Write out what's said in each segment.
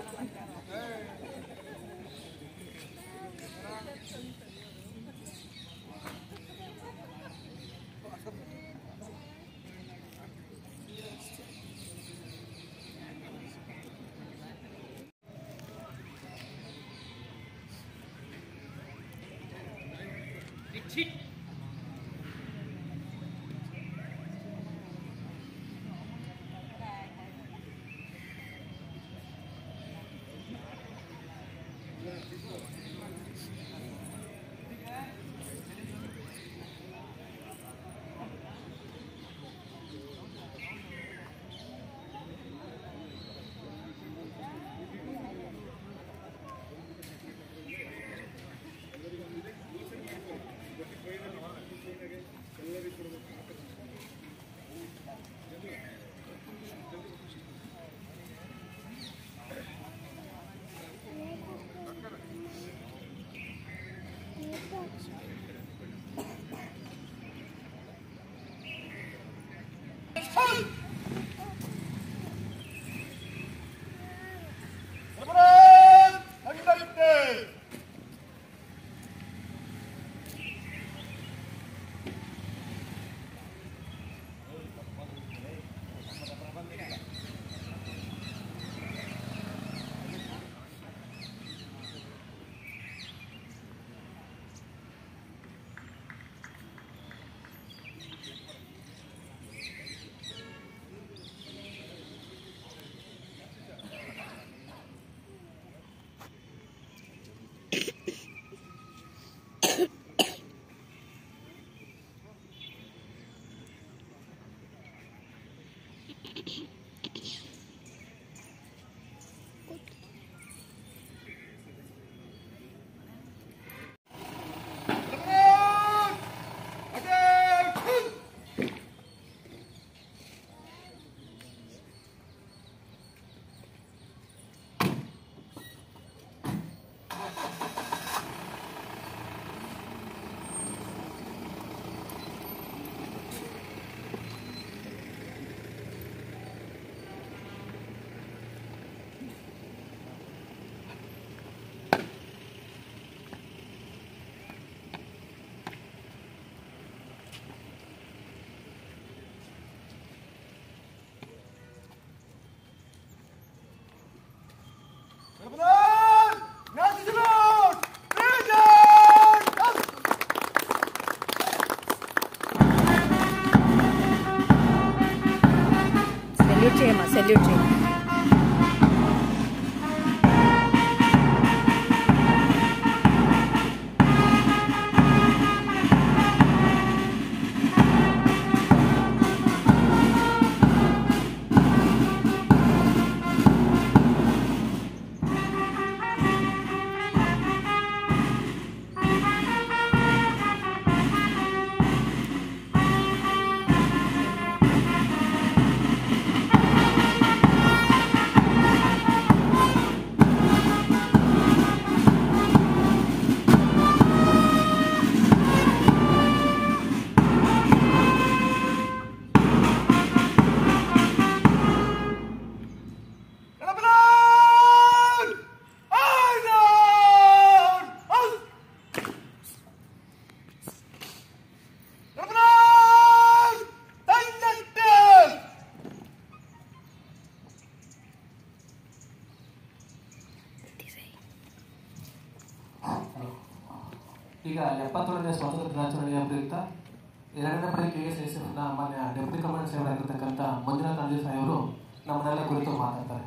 Salute చేయమ్మా salute చేయి ಈಗ ಎಪ್ಪತ್ತೊಂದನೇ ಸ್ವಾತಂತ್ರ್ಯ ದಿನಾಚರಣೆಯ ಪ್ರಯುಕ್ತ ಎರಡನೇ ಪಡಿ ಕೆ ಎಸ್ ಎಸ್ ಎಫ್ನ ಮಾನ್ಯ ಡೆಪ್ಯೂಟಿ ಕಮಾಂಡರ್ ಸಾಹೇಬರಾಗಿರ್ತಕ್ಕಂಥ ಮಂಜುನಾಥ್ ಅಂಜಿ ಸಾಹೇಬರು ನಮ್ಮನ್ನೆಲ್ಲ ಕುರಿತು ಮಾತಾಡ್ತಾರೆ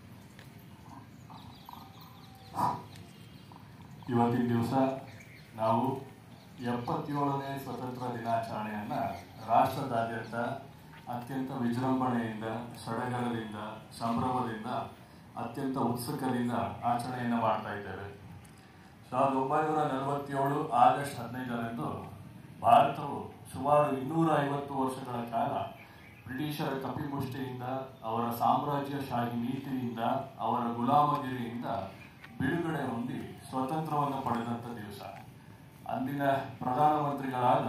ಇವತ್ತಿನ ದಿವಸ ನಾವು ಎಪ್ಪತ್ತೇಳನೇ ಸ್ವತಂತ್ರ ದಿನಾಚರಣೆಯನ್ನು ರಾಷ್ಟ್ರದಾದ್ಯಂತ ಅತ್ಯಂತ ವಿಜೃಂಭಣೆಯಿಂದ ಸಡಗರದಿಂದ ಸಂಭ್ರಮದಿಂದ ಅತ್ಯಂತ ಉತ್ಸುಕದಿಂದ ಆಚರಣೆಯನ್ನು ಮಾಡ್ತಾ ಇದ್ದೇವೆ ಸಾವಿರದ ಒಂಬೈನೂರ ನಲವತ್ತೇಳು ಆಗಸ್ಟ್ ಹದಿನೈದರಂದು ಭಾರತವು ಸುಮಾರು ಇನ್ನೂರ ಐವತ್ತು ವರ್ಷಗಳ ಕಾಲ ಬ್ರಿಟಿಷರ ಕಪಿಮುಷ್ಟಿಯಿಂದ ಅವರ ಸಾಮ್ರಾಜ್ಯಶಾಹಿ ನೀತಿಯಿಂದ ಅವರ ಗುಲಾಮಗಿರಿಯಿಂದ ಬಿಡುಗಡೆ ಹೊಂದಿ ಸ್ವತಂತ್ರವನ್ನು ಪಡೆದಂಥ ದಿವಸ ಅಂದಿನ ಪ್ರಧಾನಮಂತ್ರಿಗಳಾದ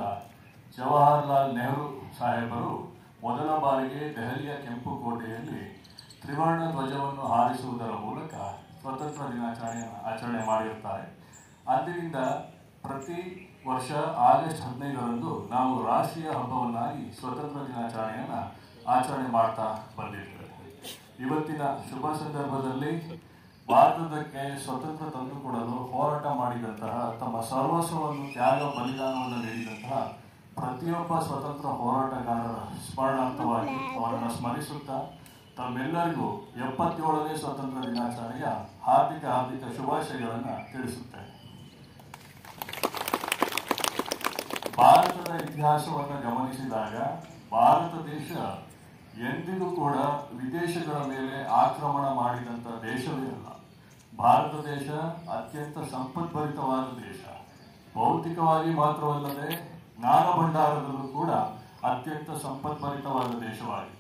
ಜವಾಹರ್ಲಾಲ್ ನೆಹರು ಸಾಹೇಬರು ಮೊದಲ ಬಾರಿಗೆ ದೆಹಲಿಯ ಕೆಂಪು ಕೋಟೆಯಲ್ಲಿ ತ್ರಿವರ್ಣ ಧ್ವಜವನ್ನು ಹಾರಿಸುವುದರ ಮೂಲಕ ಸ್ವತಂತ್ರ ದಿನಾಚರಣೆಯನ್ನು ಆಚರಣೆ ಮಾಡಿರ್ತಾರೆ ಆದ್ದರಿಂದ ಪ್ರತಿ ವರ್ಷ ಆಗಸ್ಟ್ ಹದಿನೈದರಂದು ನಾವು ರಾಷ್ಟ್ರೀಯ ಹಬ್ಬವನ್ನಾಗಿ ಸ್ವತಂತ್ರ ದಿನಾಚರಣೆಯನ್ನು ಆಚರಣೆ ಮಾಡ್ತಾ ಬಂದಿದ್ದೇವೆ ಇವತ್ತಿನ ಶುಭ ಸಂದರ್ಭದಲ್ಲಿ ಭಾರತಕ್ಕೆ ಸ್ವತಂತ್ರ ತಂದುಕೊಡಲು ಹೋರಾಟ ಮಾಡಿದಂತಹ ತಮ್ಮ ಸರ್ವಸ್ವವನ್ನು ತ್ಯಾಗ ಬಲಿದಾನವನ್ನು ನೀಡಿದಂತಹ ಪ್ರತಿಯೊಬ್ಬ ಸ್ವತಂತ್ರ ಹೋರಾಟಗಾರರ ಸ್ಮರಣಾರ್ಥವಾಗಿ ಅವರನ್ನು ಸ್ಮರಿಸುತ್ತಾ ತಮ್ಮೆಲ್ಲರಿಗೂ ಎಪ್ಪತ್ತೇಳನೇ ಸ್ವತಂತ್ರ ದಿನಾಚರಣೆಯ ಹಾರ್ದಿಕ ಹಾರ್ದಿಕ ಶುಭಾಶಯಗಳನ್ನು ತಿಳಿಸುತ್ತೇನೆ ಭಾರತದ ಇತಿಹಾಸವನ್ನು ಗಮನಿಸಿದಾಗ ಭಾರತ ದೇಶ ಎಂದಿಗೂ ಕೂಡ ವಿದೇಶಗಳ ಮೇಲೆ ಆಕ್ರಮಣ ಮಾಡಿದಂಥ ದೇಶವೇ ಅಲ್ಲ ಭಾರತ ದೇಶ ಅತ್ಯಂತ ಸಂಪದ್ಭರಿತವಾದ ದೇಶ ಭೌತಿಕವಾಗಿ ಮಾತ್ರವಲ್ಲದೆ ಜ್ಞಾನ ಭಂಡಾರದಲ್ಲೂ ಕೂಡ ಅತ್ಯಂತ ಸಂಪದ್ಭರಿತವಾದ ದೇಶವಾಗಿತ್ತು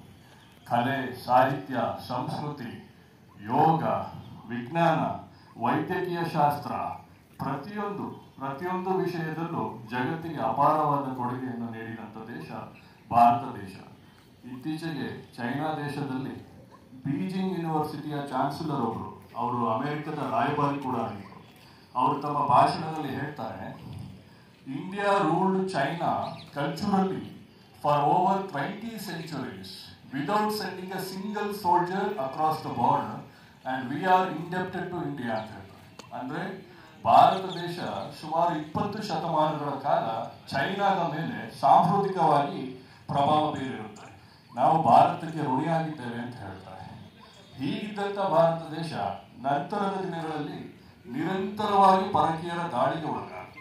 ಕಲೆ ಸಾಹಿತ್ಯ ಸಂಸ್ಕೃತಿ ಯೋಗ ವಿಜ್ಞಾನ ವೈದ್ಯಕೀಯ ಶಾಸ್ತ್ರ ಪ್ರತಿಯೊಂದು ಪ್ರತಿಯೊಂದು ವಿಷಯದಲ್ಲೂ ಜಗತ್ತಿಗೆ ಅಪಾರವಾದ ಕೊಡುಗೆಯನ್ನು ನೀಡಿದಂಥ ದೇಶ ಭಾರತ ದೇಶ ಇತ್ತೀಚೆಗೆ ಚೈನಾ ದೇಶದಲ್ಲಿ ಬೀಜಿಂಗ್ ಯೂನಿವರ್ಸಿಟಿಯ ಚಾನ್ಸಲರ್ ಒಬ್ಬರು ಅವರು ಅಮೆರಿಕದ ರಾಯಭಾರಿ ಕೂಡ ಆಗಿದ್ರು ಅವರು ತಮ್ಮ ಭಾಷಣದಲ್ಲಿ ಹೇಳ್ತಾರೆ India ruled China culturally for over twenty centuries without sending a single soldier across the border and we are indebted to India ಅಂತ ಹೇಳ್ತಾರೆ ಅಂದ್ರೆ ಭಾರತ ದೇಶ ಸುಮಾರು ಇಪ್ಪತ್ತು ಶತಮಾನಗಳ ಕಾಲ ಚೈನಾದ ಮೇಲೆ ಸಾಂಸ್ಕೃತಿಕವಾಗಿ ಪ್ರಭಾವ ಬೀರಿರುತ್ತೆ ನಾವು ಭಾರತಕ್ಕೆ ಋಣಿಯಾಗಿದ್ದೇವೆ ಅಂತ ಹೇಳ್ತಾರೆ ಹೀಗಿದ್ದಂಥ ಭಾರತ ದೇಶ ನಂತರದ ದಿನಗಳಲ್ಲಿ ನಿರಂತರವಾಗಿ ಪರಕೀಯರ ದಾಳಿಗೆ ಒಳಗಾಗುತ್ತೆ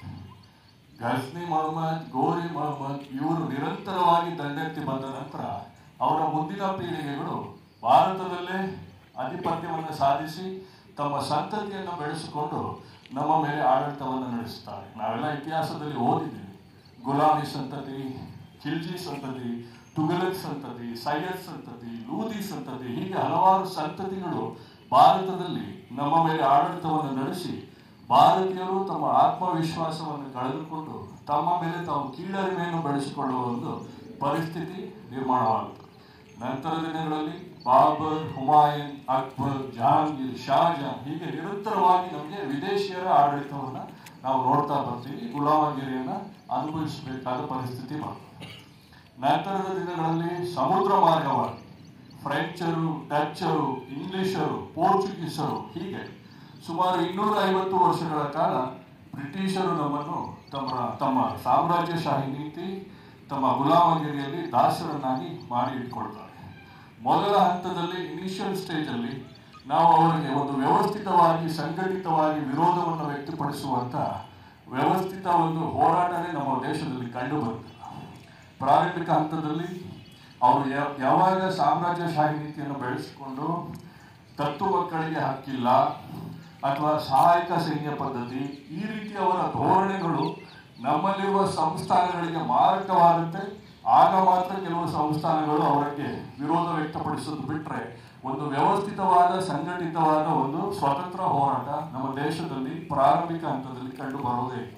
ಗಜ್ನಿ ಮೊಹಮ್ಮದ್ ಗೋರಿ ಮೊಹಮ್ಮದ್ ಇವರು ನಿರಂತರವಾಗಿ ದಂಡೆತ್ತಿ ಬಂದ ನಂತರ ಅವರ ಮುಂದಿನ ಪೀಳಿಗೆಗಳು ಭಾರತದಲ್ಲೇ ಅಧಿಪತ್ಯವನ್ನು ಸಾಧಿಸಿ ತಮ್ಮ ಸಂತತಿಯನ್ನು ಬೆಳೆಸಿಕೊಂಡು ನಮ್ಮ ಮೇಲೆ ಆಡಳಿತವನ್ನು ನಡೆಸುತ್ತಾರೆ ನಾವೆಲ್ಲ ಇತಿಹಾಸದಲ್ಲಿ ಓದಿದ್ದೀವಿ ಗುಲಾಮಿ ಸಂತತಿ ಖಿಲ್ಜಿ ಸಂತತಿ ತುಗಲಕ್ ಸಂತತಿ ಸೈಯದ್ ಸಂತತಿ ಲೂದಿ ಸಂತತಿ ಹೀಗೆ ಹಲವಾರು ಸಂತತಿಗಳು ಭಾರತದಲ್ಲಿ ನಮ್ಮ ಮೇಲೆ ಆಡಳಿತವನ್ನು ನಡೆಸಿ ಭಾರತೀಯರು ತಮ್ಮ ಆತ್ಮವಿಶ್ವಾಸವನ್ನು ಕಳೆದುಕೊಂಡು ತಮ್ಮ ಮೇಲೆ ತಾವು ಕೀಳರಿಮೆಯನ್ನು ಬೆಳೆಸಿಕೊಳ್ಳುವ ಒಂದು ಪರಿಸ್ಥಿತಿ ನಿರ್ಮಾಣವಾಗುತ್ತದೆ ನಂತರದ ದಿನಗಳಲ್ಲಿ ಬಾಬರ್ ಹುಮಾಯೂನ್ ಅಕ್ಬರ್ ಜಹಾಂಗೀರ್ ಶಾಜಹಾನ್ ಹೀಗೆ ನಿರಂತರವಾಗಿ ನಮಗೆ ವಿದೇಶಿಯರ ಆಡಳಿತವನ್ನ ನಾವು ನೋಡ್ತಾ ಬರ್ತೀವಿ ಗುಲಾಮಗಿರಿಯನ್ನ ಅನುಭವಿಸಬೇಕಾದ ಪರಿಸ್ಥಿತಿ ಬರ್ತದೆ ನಂತರದ ದಿನಗಳಲ್ಲಿ ಸಮುದ್ರ ಮಾರ್ಗವಾಗಿ ಫ್ರೆಂಚರು ಡಚ್ಚರು ಇಂಗ್ಲಿಷರು ಪೋರ್ಚುಗೀಸರು ಹೀಗೆ ಸುಮಾರು ಇನ್ನೂರ ಐವತ್ತು ವರ್ಷಗಳ ಕಾಲ ಬ್ರಿಟಿಷರು ನಮ್ಮನ್ನು ತಮ್ಮ ತಮ್ಮ ಸಾಮ್ರಾಜ್ಯಶಾಹಿ ನೀತಿ ತಮ್ಮ ಗುಲಾಮಗಿರಿಯಲ್ಲಿ ದಾಸರನ್ನಾಗಿ ಮಾಡಿ ಇಟ್ಕೊಳ್ತಾರೆ ಮೊದಲ ಹಂತದಲ್ಲಿ ಇನಿಷಿಯಲ್ ಸ್ಟೇಜ್ ಅಲ್ಲಿ ನಾವು ಅವರಿಗೆ ಒಂದು ವ್ಯವಸ್ಥಿತವಾಗಿ ಸಂಘಟಿತವಾಗಿ ವಿರೋಧವನ್ನು ವ್ಯಕ್ತಪಡಿಸುವಂತ ವ್ಯವಸ್ಥಿತ ಒಂದು ಹೋರಾಟನೇ ನಮ್ಮ ದೇಶದಲ್ಲಿ ಕಂಡು ಬರುತ್ತಿಲ್ಲ ಪ್ರಾರಂಭಿಕ ಹಂತದಲ್ಲಿ ಅವರು ಯಾ- ಯಾವಾಗ ಸಾಮ್ರಾಜ್ಯಶಾಹಿ ನೀತಿಯನ್ನು ಬೆಳೆಸಿಕೊಂಡು ತತ್ತು ಮಕ್ಕಳಿಗೆ ಹಕ್ಕಿಲ್ಲ ಅಥವಾ ಸಹಾಯಕ ಸೈನ್ಯ ಪದ್ಧತಿ ಈ ರೀತಿಯ ಅವರ ಧೋರಣೆಗಳು ನಮ್ಮಲ್ಲಿರುವ ಸಂಸ್ಥಾನಗಳಿಗೆ ಮಾರಕವಾದಂತೆ ಆಗ ಮಾತ್ರ ಕೆಲವು ಸಂಸ್ಥಾನಗಳು ಅವರಿಗೆ ವಿರೋಧ ವ್ಯಕ್ತಪಡಿಸೋದು ಬಿಟ್ರೆ ಒಂದು ವ್ಯವಸ್ಥಿತವಾದ ಸಂಘಟಿತವಾದ ಒಂದು ಸ್ವತಂತ್ರ ಹೋರಾಟ ನಮ್ಮ ದೇಶದಲ್ಲಿ ಪ್ರಾರಂಭಿಕ ಹಂತದಲ್ಲಿ ಕಂಡು ಬರುವುದೇ ಇಲ್ಲ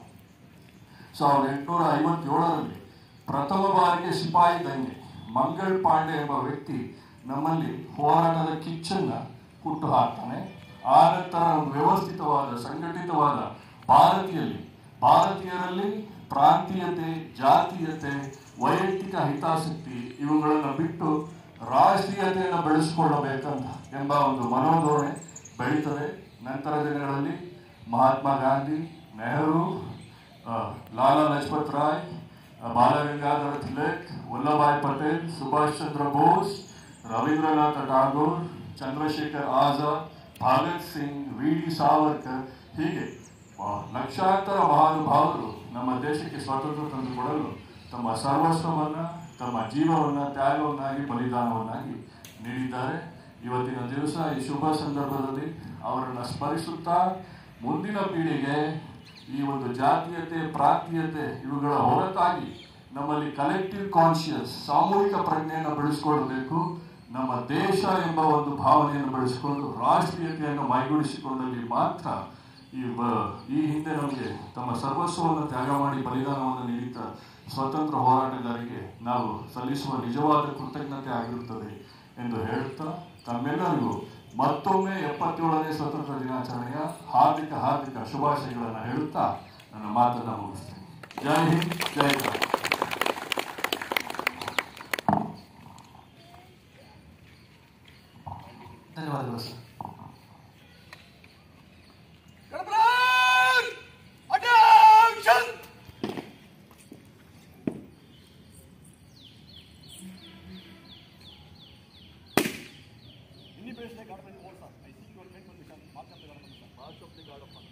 ಸಾವಿರದ ಎಂಟುನೂರ ಐವತ್ತೇಳರಲ್ಲಿ ಪ್ರಥಮ ಬಾರಿಗೆ ಸಿಪಾಯಿ ದಂಗೆ ಮಂಗಳ್ ಪಾಂಡೆ ಎಂಬ ವ್ಯಕ್ತಿ ನಮ್ಮಲ್ಲಿ ಹೋರಾಟದ ಕಿಚ್ಚನ್ನ ಹುಟ್ಟು ಹಾಕ್ತಾನೆ ಆ ನಂತರ ಒಂದು ವ್ಯವಸ್ಥಿತವಾದ ಸಂಘಟಿತವಾದ ಭಾರತೀಯಲ್ಲಿ ಭಾರತೀಯರಲ್ಲಿ ಪ್ರಾಂತೀಯತೆ ಜಾತೀಯತೆ ವೈಯಕ್ತಿಕ ಹಿತಾಸಕ್ತಿ ಇವುಗಳನ್ನು ಬಿಟ್ಟು ರಾಷ್ಟ್ರೀಯತೆಯನ್ನು ಬೆಳೆಸಿಕೊಳ್ಳಬೇಕಂತ ಎಂಬ ಒಂದು ಮನೋಧೋರಣೆ ಬೆಳೀತದೆ ನಂತರ ದಿನಗಳಲ್ಲಿ ಮಹಾತ್ಮ ಗಾಂಧಿ ನೆಹರು ಆ, ಲಾಲಾ ಲಜಪತ್ ರಾಯ್ ಆ, ಬಾಲಗಂಗಾಧರ ತಿಲಕ್ ವಲ್ಲಭಾಯ್ ಪಟೇಲ್ ಸುಭಾಷ್ ಚಂದ್ರ ಬೋಸ್ ರವೀಂದ್ರನಾಥ ಟಾಗೋರ್ ಚಂದ್ರಶೇಖರ್ ಆಜಾದ್ ಭಗತ್ ಸಿಂಗ್ ವಿ ಡಿ ಸಾವರ್ಕರ್ ಹೀಗೆ ಆ, ಲಕ್ಷಾಂತರ ಮಹಾನುಭಾವರು ನಮ್ಮ ದೇಶಕ್ಕೆ ಸ್ವಾತಂತ್ರ್ಯ ತಂದುಕೊಡಲು ತಮ್ಮ ಸರ್ವಸ್ವವನ್ನ ತಮ್ಮ ಜೀವವನ್ನ ತ್ಯಾಗವನ್ನಾಗಿ ಬಲಿದಾನವನ್ನಾಗಿ ನೀಡಿದ್ದಾರೆ ಇವತ್ತಿನ ದಿವಸ ಈ ಶುಭ ಸಂದರ್ಭದಲ್ಲಿ ಅವರನ್ನ ಸ್ಮರಿಸುತ್ತಾ ಮುಂದಿನ ಪೀಳಿಗೆ ಈ ಒಂದು ಜಾತೀಯತೆ ಪ್ರಾಂತೀಯತೆ ಇವುಗಳ ಹೊರತಾಗಿ ನಮ್ಮಲ್ಲಿ ಕಲೆಕ್ಟಿವ್ ಕಾನ್ಶಿಯಸ್ ಸಾಮೂಹಿಕ ಪ್ರಜ್ಞೆಯನ್ನು ಬೆಳೆಸಿಕೊಳ್ಳಬೇಕು ನಮ್ಮ ದೇಶ ಎಂಬ ಒಂದು ಭಾವನೆಯನ್ನು ಬೆಳೆಸಿಕೊಂಡು ರಾಷ್ಟ್ರೀಯತೆಯನ್ನು ಮೈಗೂಡಿಸಿಕೊಂಡಲ್ಲಿ ಮಾತ್ರ ಈ ಬ- ಈ ಹಿಂದೆ ನಮಗೆ ತಮ್ಮ ಸರ್ವಸ್ವವನ್ನು ತ್ಯಾಗ ಮಾಡಿ ಬಲಿದಾನವನ್ನು ನೀಡಿದ ಸ್ವತಂತ್ರ ಹೋರಾಟಗಾರರಿಗೆ ನಾವು ಸಲ್ಲಿಸುವ ನಿಜವಾದ ಕೃತಜ್ಞತೆ ಆಗಿರುತ್ತದೆ ಎಂದು ಹೇಳುತ್ತಾ ತಮ್ಮೆಲ್ಲರಿಗೂ ಮತ್ತೊಮ್ಮೆ ಎಪ್ಪತ್ತೇಳನೇ ಸ್ವತಂತ್ರ ದಿನಾಚರಣೆಯ ಹಾರ್ದಿಕ ಹಾರ್ದಿಕ ಶುಭಾಶಯಗಳನ್ನು ಹೇಳುತ್ತಾ ನನ್ನ ಮಾತನ್ನು ಮುಗಿಸ್ತೇನೆ ಜೈ ಹಿಂದ್ ಜೈ ಕರ್ನಾಟಕ ಧನ್ಯವಾದಗಳು sir Independence Day God of the World, sir. I seek your great permission. March of the God of the March of the God of